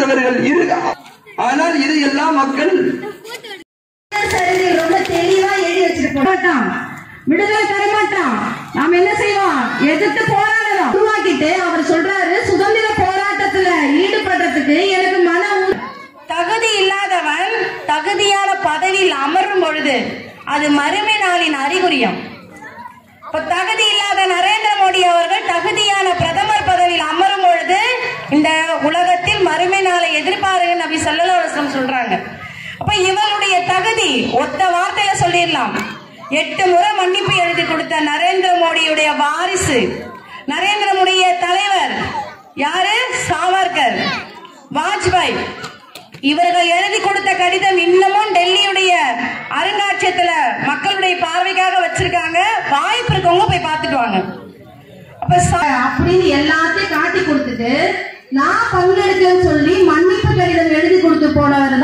தலைவர்கள் இரு ஆனால் இதையெல்லாம் மக்கள் சரிதை ரொம்ப தெளிவா எழுதி வச்சிருக்கோம் மாட்டான் விடுதலை தர மாட்டான் நாம என்ன செய்வோம் எதிர்த்து போராடணும் உருவாக்கிட்டு அவர் சொல்றாரு சுதந்திர போராட்டத்துல ஈடுபடுறதுக்கு எனக்கு மன உ- தகுதி இல்லாதவன் தகுதியான பதவியில் அமரும் பொழுது அது மறுமை நாளின் அறிகுறியம் இப்ப தகுதி இல்லாத நரேந்திர மோடி அவர்கள் தகுதியான பிரதமர் பதவியில் அமரும் பொழுது இந்த உலகத்தில் மறுமை நாளை எதிர்பாருங்க நபி ஸல்லல்லாஹு அலைஹி வஸல்லம் சொல்றாங்க அப்ப இவருடைய தகுதி ஒத்த வார்த்தையில சொல்லிடலாம் எட்டு முறை மன்னிப்பு எழுதி கொடுத்த நரேந்திர மோடியுடைய வாரிசு நரேந்திர மோடிய தலைவர் யாரு சாவர்கர் வாஜ்பாய் இவர்கள் எழுதி கொடுத்த கடிதம் இன்னமும் டெல்லியுடைய அருங்காட்சியகத்துல மக்களுடைய பார்வைக்காக வச்சிருக்காங்க வாய்ப்பு இருக்கவங்க போய் பார்த்துட்டு வாங்க அப்ப சா- அப்படின்னு எல்லாத்தையும் காட்டி கொடுத்துட்டு நான் பங்கெடுக்கன்னு சொல்லி மன்னிப்பு கடிதம் எழுதி கொடுத்து போனவர்